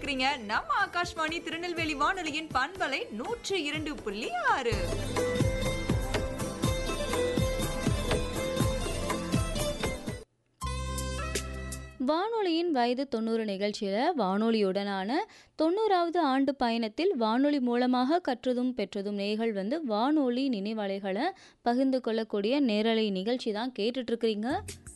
இருக்கிறீங்க நம்ம ஆகாஷ்வாணி திருநெல்வேலி வானொலியின் பண்பலை நூற்று இரண்டு புள்ளி ஆறு வானொலியின் வயது தொண்ணூறு நிகழ்ச்சியில் வானொலியுடனான தொண்ணூறாவது ஆண்டு பயணத்தில் வானொலி மூலமாக கற்றதும் பெற்றதும் நேர்கள் வந்து வானொலி நினைவலைகளை பகிர்ந்து கொள்ளக்கூடிய நேரலை நிகழ்ச்சி தான் கேட்டுட்ருக்கிறீங்க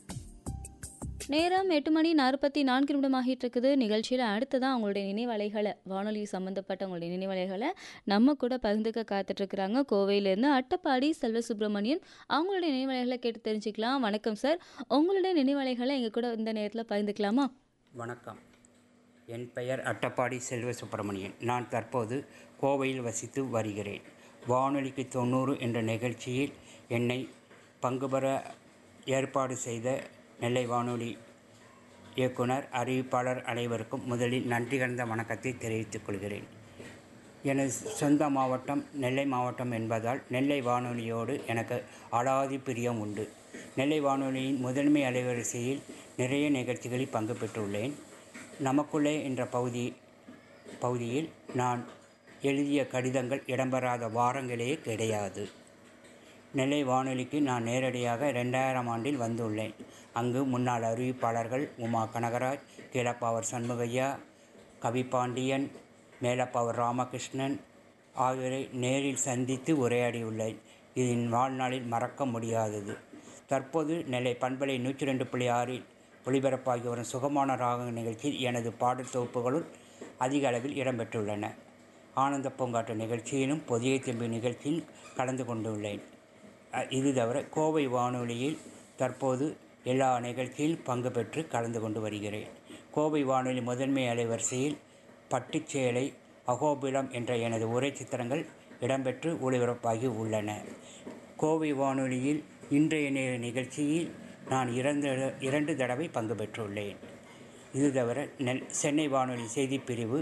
நேரம் எட்டு மணி நாற்பத்தி நான்கு நிமிடமாகிட்டு இருக்குது நிகழ்ச்சியில் அடுத்ததான் அவங்களுடைய நினைவலைகளை வானொலி சம்மந்தப்பட்ட அவங்களுடைய நினைவலைகளை நம்ம கூட பகிர்ந்துக்க காத்துட்ருக்குறாங்க கோவையிலேருந்து அட்டப்பாடி செல்வ சுப்பிரமணியன் அவங்களுடைய நினைவலைகளை கேட்டு தெரிஞ்சுக்கலாம் வணக்கம் சார் உங்களுடைய நினைவலைகளை எங்கள் கூட இந்த நேரத்தில் பகிர்ந்துக்கலாமா வணக்கம் என் பெயர் அட்டப்பாடி செல்வ சுப்பிரமணியன் நான் தற்போது கோவையில் வசித்து வருகிறேன் வானொலிக்கு தொண்ணூறு என்ற நிகழ்ச்சியில் என்னை பங்கு பெற ஏற்பாடு செய்த நெல்லை வானொலி இயக்குனர் அறிவிப்பாளர் அனைவருக்கும் முதலில் நன்றி கலந்த வணக்கத்தை தெரிவித்துக் கொள்கிறேன் எனது சொந்த மாவட்டம் நெல்லை மாவட்டம் என்பதால் நெல்லை வானொலியோடு எனக்கு அலாதி பிரியம் உண்டு நெல்லை வானொலியின் முதன்மை அலைவரிசையில் நிறைய நிகழ்ச்சிகளில் பங்கு பெற்றுள்ளேன் நமக்குள்ளே என்ற பகுதி பகுதியில் நான் எழுதிய கடிதங்கள் இடம்பெறாத வாரங்களே கிடையாது நெல்லை வானொலிக்கு நான் நேரடியாக ரெண்டாயிரம் ஆண்டில் வந்துள்ளேன் அங்கு முன்னாள் அறிவிப்பாளர்கள் உமா கனகராஜ் கீழப்பாவர் சண்முகையா கவிபாண்டியன் மேலப்பாவர் ராமகிருஷ்ணன் ஆகியோரை நேரில் சந்தித்து உரையாடியுள்ளேன் இது என் வாழ்நாளில் மறக்க முடியாதது தற்போது நெல்லை பண்பலை நூற்றி ரெண்டு புள்ளி ஆறில் ஒளிபரப்பாகி வரும் சுகமான ராக நிகழ்ச்சியில் எனது பாடல் தொகுப்புகளுள் அதிக அளவில் இடம்பெற்றுள்ளன ஆனந்த பூங்காட்டு நிகழ்ச்சியிலும் பொதிகை திரும்பி நிகழ்ச்சியில் கலந்து கொண்டுள்ளேன் அ- இது தவிர கோவை வானொலியில் தற்போது எல்லா நிகழ்ச்சியில் பங்கு பெற்று கலந்து கொண்டு வருகிறேன் கோவை வானொலி முதன்மை அலைவரிசையில் பட்டுச்சேலை அகோபிலம் என்ற எனது உரை சித்திரங்கள் இடம்பெற்று ஒளிபரப்பாகி உள்ளன கோவை வானொலியில் இன்றைய நே- நிகழ்ச்சியில் நான் இரண்டு இரண்டு தடவை பங்கு பெற்றுள்ளேன் இது தவிர நெல் சென்னை வானொலி செய்திப்பிரிவு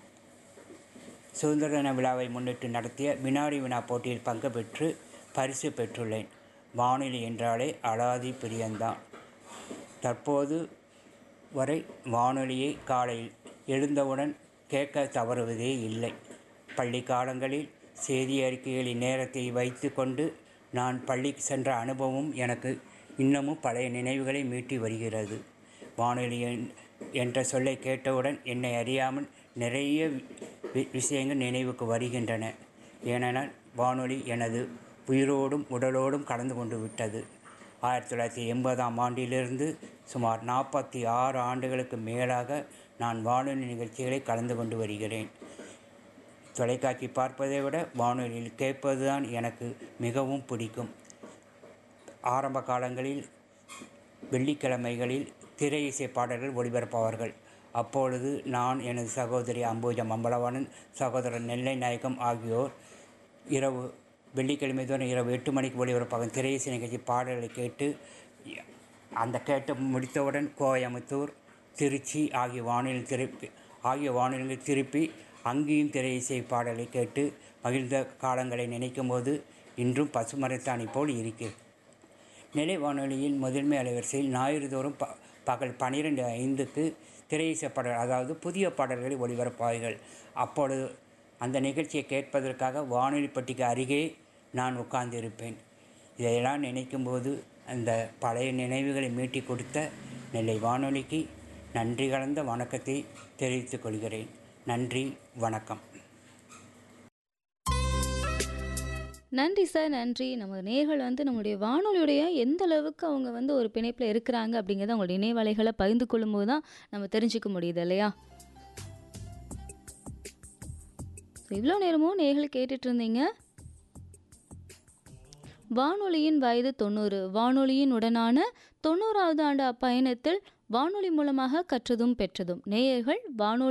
சுதந்திர தின விழாவை முன்னிட்டு நடத்திய வினாடி வினா போட்டியில் பங்கு பெற்று பரிசு பெற்றுள்ளேன் வானொலி என்றாலே அலாதி பிரியந்தான் தற்போது வரை வானொலியை காலையில் எழுந்தவுடன் கேட்க தவறுவதே இல்லை பள்ளி காலங்களில் செய்தி அறிக்கைகளின் நேரத்தை வைத்து கொண்டு நான் பள்ளிக்கு சென்ற அனுபவம் எனக்கு இன்னமும் பழைய நினைவுகளை மீட்டி வருகிறது வானொலி என்- என்ற சொல்லை கேட்டவுடன் என்னை அறியாமல் நிறைய வி- விஷயங்கள் நினைவுக்கு வருகின்றன ஏனென்றால் வானொலி எனது உயிரோடும் உடலோடும் கலந்து கொண்டு விட்டது ஆயிரத்தி தொள்ளாயிரத்தி எண்பதாம் ஆண்டிலிருந்து சுமார் நாற்பத்தி ஆறு ஆண்டுகளுக்கு மேலாக நான் வானொலி நிகழ்ச்சிகளை கலந்து கொண்டு வருகிறேன் தொலைக்காட்சி பார்ப்பதை விட வானொலியில் கேட்பதுதான் எனக்கு மிகவும் பிடிக்கும் ஆரம்ப காலங்களில் வெள்ளிக்கிழமைகளில் திரை இசை பாடல்கள் ஒளிபரப்பாவார்கள் அப்பொழுது நான் எனது சகோதரி அம்பூஜம் அம்பலவாணன் சகோதரர் நெல்லை நாயகம் ஆகியோர் இரவு வெள்ளிக்கிழமை தோறும் இரவு எட்டு மணிக்கு ஒளிபரப்பாகும் திரை இசை நிகழ்ச்சி பாடல்களை கேட்டு அந்த கேட்டு முடித்தவுடன் கோயமுத்தூர் திருச்சி ஆகிய வானிலை திருப்பி ஆகிய வானிலை திருப்பி அங்கேயும் திரை இசை பாடலை கேட்டு மகிழ்ந்த காலங்களை நினைக்கும் போது இன்றும் பசுமரத்தாணி போல் இருக்கிறது நிலை வானொலியில் முதன்மை அலைவரிசையில் ஞாயிறு தோறும் ப பகல் பன்னிரெண்டு ஐந்துக்கு திரையிசை பாடல் அதாவது புதிய பாடல்களை ஒளிபரப்பார்கள் அப்பொழுது அந்த நிகழ்ச்சியை கேட்பதற்காக வானொலி பெட்டிக்கு அருகே நான் உட்கார்ந்திருப்பேன் இதையெல்லாம் நினைக்கும்போது அந்த பழைய நினைவுகளை மீட்டி கொடுத்த நெல்லை வானொலிக்கு நன்றி கலந்த வணக்கத்தை தெரிவித்துக் கொள்கிறேன் நன்றி வணக்கம் நன்றி சார் நன்றி நம்ம நேர்கள் வந்து நம்முடைய வானொலியுடைய எந்த அளவுக்கு அவங்க வந்து ஒரு பிணைப்பில் இருக்கிறாங்க அப்படிங்கிறத அவங்களுடைய நினைவலைகளை பகிர்ந்து கொள்ளும்போது தான் நம்ம தெரிஞ்சுக்க முடியுது இல்லையா இவ்வளோ நேரமும் நேர்கள் கேட்டுட்டு இருந்தீங்க வானொலியின் வயது தொண்ணூறு வானொலியின் உடனான தொண்ணூறாவது ஆண்டு அப்பயணத்தில் வானொலி மூலமாக கற்றதும் பெற்றதும் நேயர்கள் வானொலி